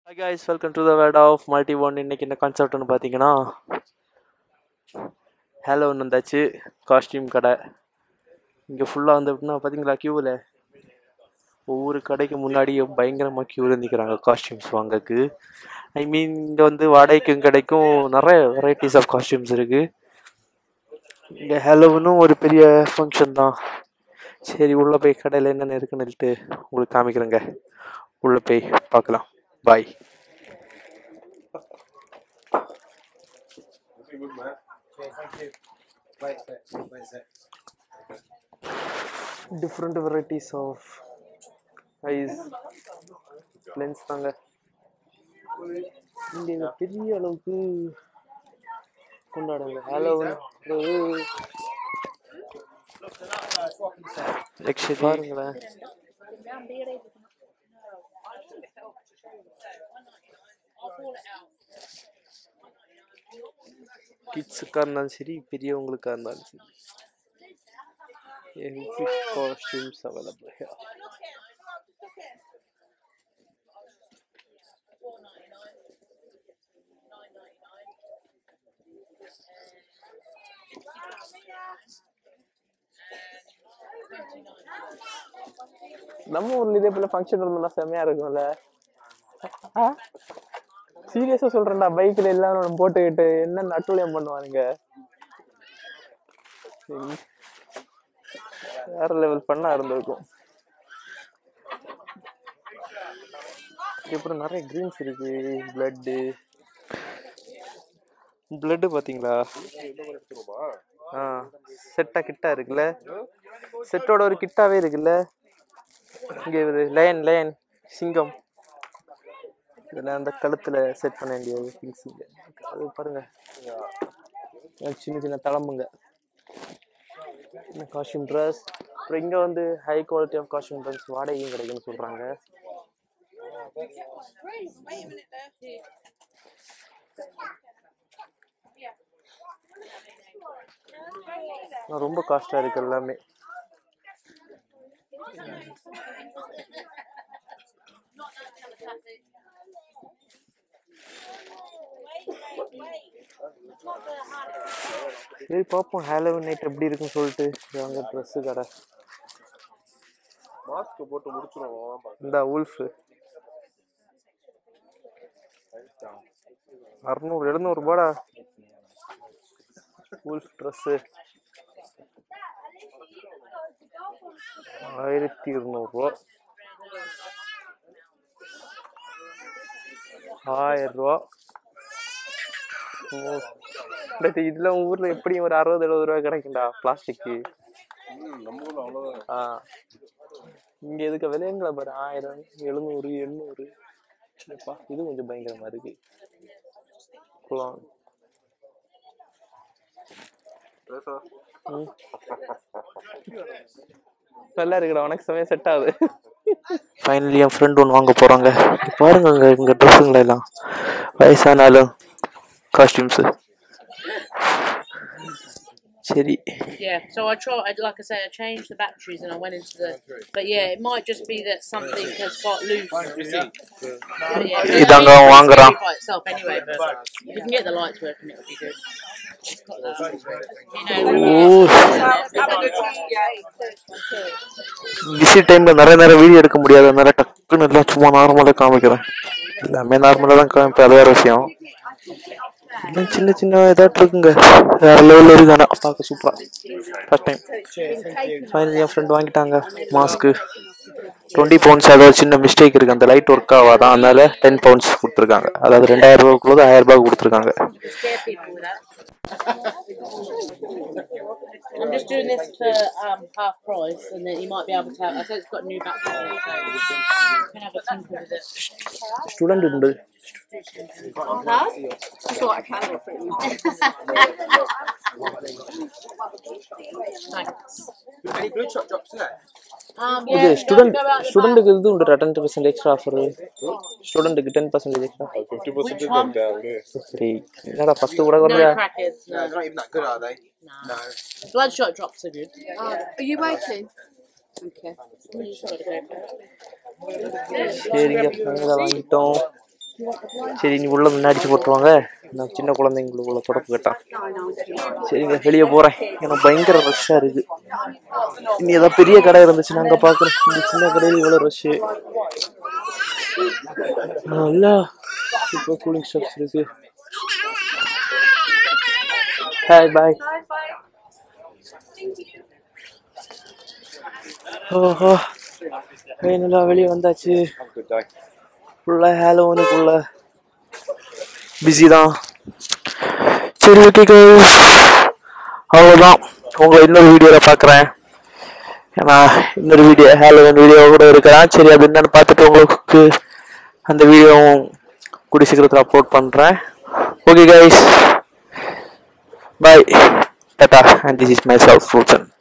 Hi guys welcome to the world of multi one இன்னைக்கு என்ன கான்செப்ட்னு பார்த்தீங்கன்னா ஹேலோன் வந்தாச்சு காஸ்டியூம் கடை இங்கே ஃபுல்லாக வந்து எப்படின்னா பார்த்தீங்களா க்யூவில் ஒவ்வொரு கடைக்கு முன்னாடியும் பயங்கரமாக க்யூ இருந்துக்கிறாங்க காஸ்டியூம்ஸ் வாங்கக்கு ஐ மீன் இங்கே வந்து வாடகைக்கும் கிடைக்கும் நிறைய வெரைட்டிஸ் ஆஃப் காஸ்டியூம்ஸ் இருக்குது இங்கே ஹேலோவனும் ஒரு பெரிய ஃபங்க்ஷன் தான் சரி உள்ளே போய் கடையில் என்னென்ன இருக்குன்னுட்டு உங்களுக்கு காமிக்கிறேங்க உள்ளே போய் பார்க்கலாம் பாய் different varieties of eyes lens தாங்க இங்கே இது பெரிய அளவுக்கு கொண்டாடுங்க ஹாலோவன் ஆக்சுவலி பாருங்களேன் கிட்ஸுக்காக இருந்தாலும் சரி பெரியவங்களுக்காக இருந்தாலும் சரி every costumes available here நம்ம ஊர்ல இதே போல ஃபங்க்ஷன் இருந்தா செமையா இருக்கும்ல சீரியஸா சொல்றேன்டா பைக்ல எல்லாரும் போட்டுக்கிட்டு என்ன நட்டுலியம் பண்ணுவானுங்க சரி. வேற லெவல் பண்ணா இருந்திருக்கும் அப்புறம் நிறைய கிரீன்ஸ் இருக்கு பிளட்டு பிளட்டு பாத்தீங்களா ஆ செட்டா கிட்டா இருக்குல்ல செட்டோட ஒரு கிட்டாவே இருக்குல்ல இங்கே ஒரு லயன் லயன் சிங்கம் இதில் அந்த கழுத்தில் செட் பண்ண வேண்டிய திங்ஸ் இங்கே அது பாருங்க அஹ் சின்ன சின்ன தளம்புங்க காஸ்டியூம் ட்ரெஸ் அப்புறம் இங்கே வந்து high quality of costume dress வாடகையும் கிடைக்குன்னு சொல்கிறாங்க ரொம்ப காஸ்ட்டாக இருக்கு எல்லாமே சரி பார்ப்போம் ஹாலோவின் நைட் எப்படி இருக்குன்னு சொல்லிட்டு அங்கே ட்ரெஸ்ஸு கடை மாஸ்க் போட்டு முடிச்சிருவோம் இந்த உல்ஃபு அறுநூறு எழுநூறுபாடா உல்ஃப் ட்ரெஸ்ஸு ஆயிரத்தி இருநூறுவா ஆயிரம் ரூபா ஓ பட் இதுல உங்க ஊர்ல எப்படியும் ஒரு அறுபது எழுபது ரூபா கிடைக்கும்டா பிளாஸ்டிக்கு ம், நம்ம ஊர்ல அவ்வளவுதான் ஆ இங்க எதுக்கு விலைங்களா பாரு ஆயிரம் எழுநூறு எண்ணூறு எப்பா இது கொஞ்சம் பயங்கரமா இருக்கு குளம் பேசா ம். நல்லா இருக்குடா உனக்கு சமயம் செட் ஆகுது ஃபைனலி என் ஃப்ரெண்ட் ஒன்று வாங்க போகிறாங்க பாருங்க இங்கே இங்கே ட்ரெஸ்ஸுங்களா எல்லாம் வயசானாலும் காஸ்டியூம்ஸு சரி Yeah, so I tried, I- like I say, I changed the batteries and I went into the. But yeah, it might just be that something has got loose. But yeah, இதாங்க அவன் வாங்குறான். By itself anyway, but if you can get the lights working, it would be good. It's got that, you know, ஓ busy டைமில் நிறைய நேரம் video எடுக்க முடியாது அதனால டக்குன்னு எல்லாம் சும்மா நார்மலாக காமிக்கிறேன் எல்லாமே நார்மலாக தான் காமிப்பேன் அது வேற விஷயம் எல்லாம் சின்ன சின்ன இதாட்டு இருக்குங்க வேற லெவலில் இருக்கு ஆனால் பார்க்க சூப்பராக ஃபர்ஸ்ட் டைம் ஃபைனலி என் ஃப்ரெண்ட் வாங்கிட்டாங்க மாஸ்க்கு டுவெண்ட்டி பவுண்ட்ஸ் ஏதாவது சின்ன மிஸ்டேக் இருக்கு அந்த லைட் ஒர்க் ஆகாதான் அதனால டென் பவுண்ட்ஸ் கொடுத்துருக்காங்க அதாவது ரெண்டாயிரம் ரூபாய்க்குள்ளது ஆயிரம் ரூபாய் கொடுத்துருக்காங்க scare people with that. I'm just doing this to um, half price, and then you might be able to. Have, I said it's got new batteries, so you can have a tinker with it. Student உண்டு Thanks. Any blue chop drops there? Um, இது yeah, go, student go out the back. ஸ்டூடெண்ட்டுக்கு இது உண்டு ten percent extra offer ஸ்டூடெண்ட்டுக்கு ten percentage extra fifty percentage one? down சரி என்னடா first கூட No கொஞ்சம் crackheads, No, no. they're not even that good, are they? Nah. No. Bloodshot drops are good. Are you waiting? Okay. You just gotta go for it. சரிங்க நாங்கள் வாங்கிட்டோம் சரி நீ உள்ள முன்னாடி போட்டுருவாங்க நான் சின்ன குழந்தைங்களுக்கு உள்ள தொடப்பு கேட்டான் சரிங்க வெளியே போறேன் ஏன்னா பயங்கர ரஷ்ஷா இருக்கு இனி ஏதாவது பெரிய கடை இருந்துச்சுன்னா அங்க பாக்குறேன் இந்த சின்ன கடையில் இவ்வளவு ரஷ்ஷு நல்லா இப்போ கூலிங் ஸ்டாப்ஸ் இருக்கு ஹாய் பாய் ஓஹோ ஃபைனலாக வெளியே வந்தாச்சு ஃபுல்லாக ஹேலோனுக்குள்ள பிஸி தான் சரி ஓகே அவ்வளோதான் உங்களை இன்னொரு வீடியோவில் பார்க்குறேன் ஏன்னா இன்னொரு வீடியோ ஹேலோவன் வீடியோ கூட இருக்கிறேன் சரி அது என்னன்னு பார்த்துட்டு உங்களுக்கு அந்த வீடியோவும் கூடிய சீக்கிரத்தில் அப்லோட் பண்ணுறேன் okay guys bye tata and this is my self ஃபூச்சன்